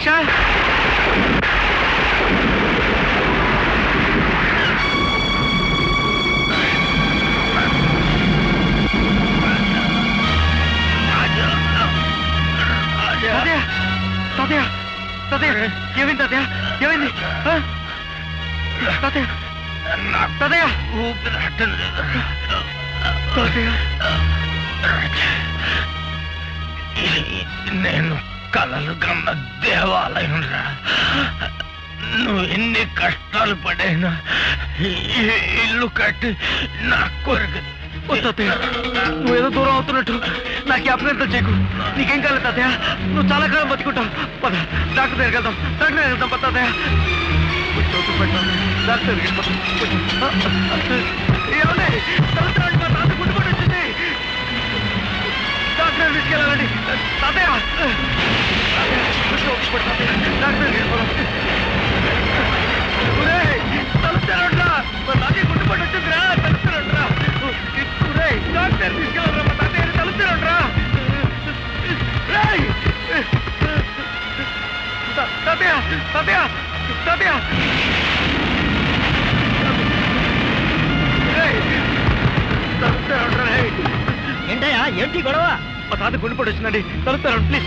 రక్ష తాతయ్య తాతయ్య తాతయ్య ఏమైంది తాతయ్య ఏమైంది ఆ? తాతయ్య తాతయ్య తాతయ్య నేను కలలు కన్న దేవాలయం రా నువ్వు ఎన్ని కష్టాలు పడైనా ఈ ఇల్లు కట్టి నా కొరకు ఓ తాతయ్య నువ్వు ఏదో దూరం అవుతున్నట్టు నాకు అభ్యంతరం చేయకు నీకేం కాలేదు తాతయ్య నువ్వు చాలా కాలం బతుకుంటావు పద డాక్టర్ దగ్గరికి వెళ్దాం డాక్టర్ దగ్గరికి వెళ్దాం పద తాతయ్య కొంచెం ఓపిక పట్టు. డాక్టర్ దగ్గరికి వెళ్ళిపోతాం. కొంచెం. ఏమండి? తలుపుతారండి, మా తాత గుండెపోటు వచ్చింది డాక్టర్ దగ్గరికి తీసుకెళ్ళాలండి తాతయ్య తాతయ్య, కొంచెం ఓపిక పట్టు తాతయ్య. డాక్టర్ దగ్గరికి వెళ్ళిపోదాం. ఒరేయ్, తలుపుతారంట్రా. మా తాతయ్య గుండెపోటు వచ్చిందిరా తలుపుతారంట్రా. ఒరేయ్, డాక్టర్ తీసుకెళ్ళరా మా తాతయ్యని తలుపుతారంట్రా. రేయ్! తా- తాతయ్య తాతయ్య తాతయ్య రేయ్! తలుపుతారంట్రా, రేయ్. ఏంటయ్యా ఏంటి గొడవ మా తాత గుండెపోటు వచ్చిందండి తలుపుతారండి ప్లీజ్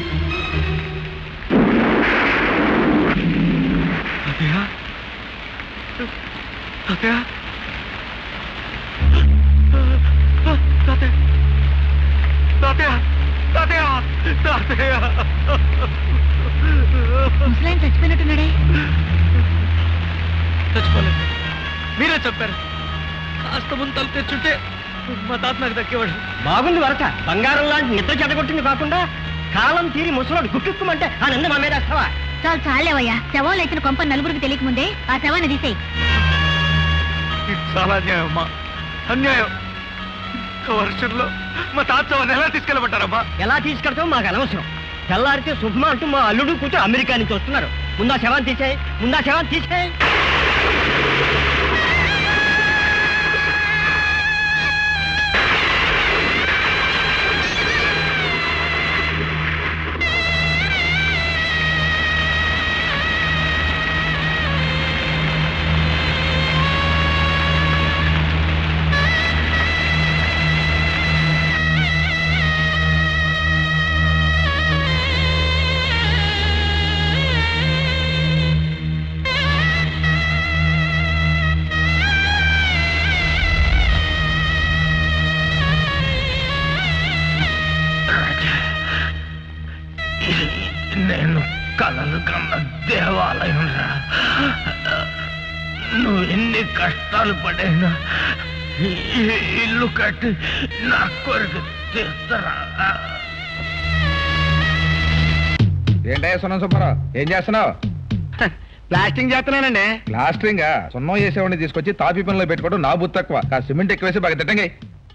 తాతయ్య తాతయ్య తాతయ్య తాతయ్య తాతయ్య తాతయ్య ముసలాయన చచ్చిపోయినట్టున్నాడే చచ్చిపోలేదు మీరే చెప్పారు కాస్త ముందు తలుపు తెచ్చుంటే మా తాత నాకు దక్కేవాడు బాగుంది వరస బంగారం లాంటి నిద్ర చెడగొట్టింది కాకుండా కాలం తీరి ముసలోడు గుట్టుకుమంటే ఆ నింద మా మీద వేస్తావా చాలు చాలేవయ్యా శవాలు ఎత్తిన కొంప నలుగురికి తెలియక ముందే ఆ శవాన్ని తీసేయి ఇది చాలా అన్యాయం అమ్మా అన్యాయం ఒక్క వర్షంలో మా తాత శవాన్ని ఎలా తీసుకెళ్ళమంటారమ్మా ఎలా తీసుకెళ్తావు మాకు అనవసరం తెల్లారితే శుభ్మ అంటూ మా అల్లుడు కూతురు అమెరికా నుంచి వస్తున్నారు ముందా శవాన్ని తీసేయి ముందా శవాన్ని తీసేయి ఇది నేను కలలు కన్న దేవాలయం రా నువ్వు ఎన్ని కష్టాలు పడైనా ఈ ఇల్లు కట్టి నా కొరకు తీస్తారా ఏంటయ్యా సున్నం సుబ్బారావు ఏం చేస్తున్నావు ప్లాస్టింగ్ చేస్తున్నానండి ప్లాస్టరింగ్ సున్నం చేసేవాడిని తీసుకొచ్చి తాపి పనిలో పెట్టుకోవడం నా బుద్ధి తక్కువ కా సిమెంట్ ఎక్కువేసి బాగా తిట్టంగా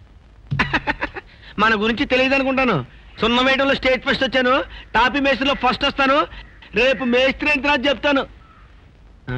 మన గురించి తెలియదు అనుకుంటాను సున్న వేయడంలో స్టేట్ ఫస్ట్ వచ్చాను టాపీ మేస్త్రిలో ఫస్ట్ వస్తాను రేపు మేస్త్రి ఎంత రాదు చెప్తాను ఆ?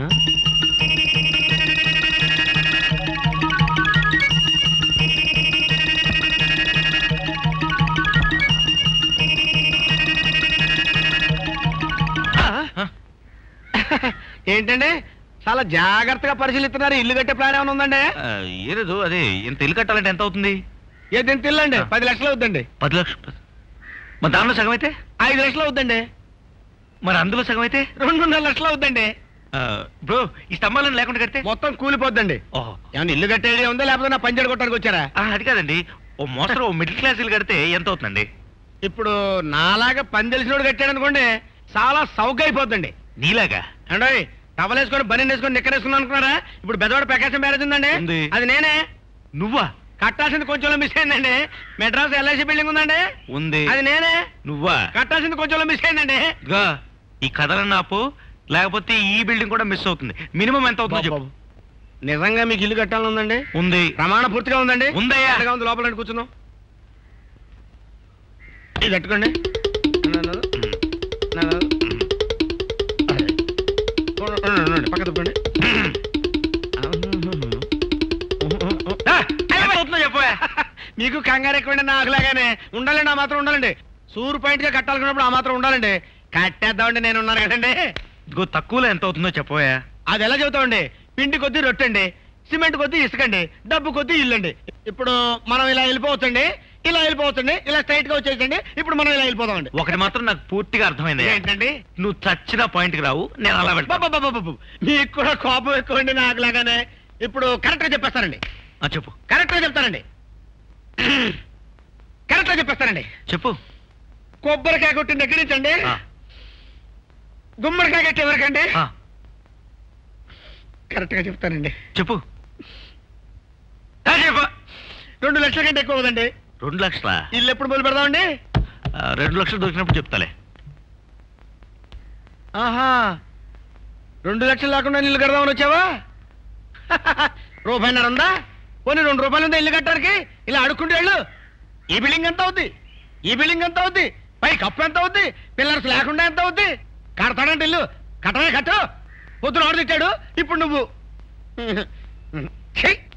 ఆ? ఏంటండి చాలా జాగ్రత్తగా పరిశీలిస్తున్నారు ఇల్లు కట్టే ప్లాన్ ఏమైనా ఉందండి ఏలేదు అదే ఇంత ఇల్లు కట్టాలంటే ఎంత అవుతుంది ఏది ఎంత ఇల్లు అండి పది లక్షలు అవుద్దండి పది లక్షలు మరి దానిలో సగం అయితే ఐదు లక్షలు అవుద్దండి మరి అందులో సగం అయితే రెండున్నర లక్షలు అవుద్దండి బ్రో ఈ స్తంభాలను లేకుండా కడితే మొత్తం కూలిపోద్దండి ఓహో ఏమన్నా ఇల్లు కట్టేది ఉందా లేకపోతే నా పంచడి కొట్టడానికి వచ్చారా ఆ, అది కాదండి ఓ మోస్తరు ఓ మిడిల్ క్లాస్ ఇల్లు కడితే ఎంత అవుతుందండి ఇప్పుడు నాలాగా పని తెలిసినోడు కట్టాడు అనుకోండి చాలా సౌక అయిపోద్దండి నీలాగా అంటే టవల్ వేసుకొని బని వేసుకొని నిక్కర్ వేసుకున్నాను అనుకున్నారా ఇప్పుడు బెదవాడ ప్రకాశం మ్యారేజ్ ఉందండి ఉంది. అది నేనే నువ్వా కట్టాల్సింది కొంచెంలో మిస్ అయిందండి మెడ్రాస్ ఎల్ఐసి బిల్డింగ్ ఉందండి ఉంది అది నేనే నువ్వా కట్టాల్సింది కొంచెంలో మిస్ అయిందండి ఇదిగో, ఈ కథలన్న ఆపు లేకపోతే ఈ బిల్డింగ్ కూడా మిస్ అవుతుంది మినిమం ఎంత అవుతుందో చెప్పు నిజంగా మీకు ఇల్లు కట్టాలని ఉందండి ఉంది ప్రమాణ పూర్తిగా ఉందండి ఉందయ్యా. ఎంతగా ఉంది లోపల రండి, కూర్చుందాం ఇది కట్టుకోండి నన్ను- నన్ను- అదే. ఉండండి, ఉండండి, ఉండండి, పక్క తప్పండి ఆ, ఎంత అవుతుందో చెప్పవే మీకు కంగారు ఎక్కువండి నాకులాగానే ఉండాలండి ఆ మాత్రం ఉండాలండి సూర్ పాయింట్ గా కట్టాలనుకున్నప్పుడు ఆ మాత్రం ఉండాలండి కట్టేద్దామండి నేను ఉన్నాను కదండి ఇదిగో తక్కువలో ఎంత అవుతుందో చెప్పవా అది ఎలా చెబుతామండి పిండి కొద్దీ రొట్టండి సిమెంట్ కొద్దీ ఇసుకండి డబ్బు కొద్దీ ఇల్లండి ఇప్పుడు మనం ఇలా వెళ్ళిపోవచ్చండి ఇలా వెళ్ళిపోవచ్చండి ఇలా స్ట్రైట్ గా వచ్చేసండి ఇప్పుడు మనం ఇలా వెళ్ళిపోదామండి ఒకటి మాత్రం నాకు పూర్తిగా అర్థమైంది ఏంటండి నువ్వు చచ్చిన పాయింట్ కి రావు నేను అలా వెళ్తా బాబాబాబాబాబు. మీకు కూడా కోపం ఎక్కువండి నాకు లాగానే ఇప్పుడు కరెక్ట్ గా చెప్పేస్తానండి ఆ, చెప్పు కరెక్ట్ గా చెప్తానండి కరెక్ట్ గా చెప్పేస్తానండి చెప్పు కొబ్బరికాయ కొట్టింది ఎక్కడి నుంచి అండి ఆ, గుమ్మడికాయ కట్టి ఎవరికండి ఆ, కరెక్ట్ గా చెప్తానండి చెప్పు ఆ, చెప్పు రెండు లక్షల కంటే ఎక్కువ కదండి రెండు లక్షల ఇల్లు ఎప్పుడు మొదలు పెడదామండి రెండు లక్షలు దొరికినప్పుడు చెప్తాలే ఆహా రెండు లక్షలు లేకుండా ఇల్లు కడదామని వచ్చావా రూపాయిన్నర ఉందా పోనీ రెండు రూపాయలు ఉందా ఇల్లు కట్టడానికి ఇలా అడుక్కుంటే వెళ్ళు ఈ బిల్డింగ్ ఎంత అవుద్ది ఈ బిల్డింగ్ ఎంత అవుద్ది పై కప్పు ఎంత అవుద్ది పిల్లర్స్ లేకుండా ఎంత అవుద్ది కడతాడంటే ఇల్లు కట్టమే కట్టు పొద్దున ఆడు తిట్టాడు ఇప్పుడు నువ్వు ఛీ!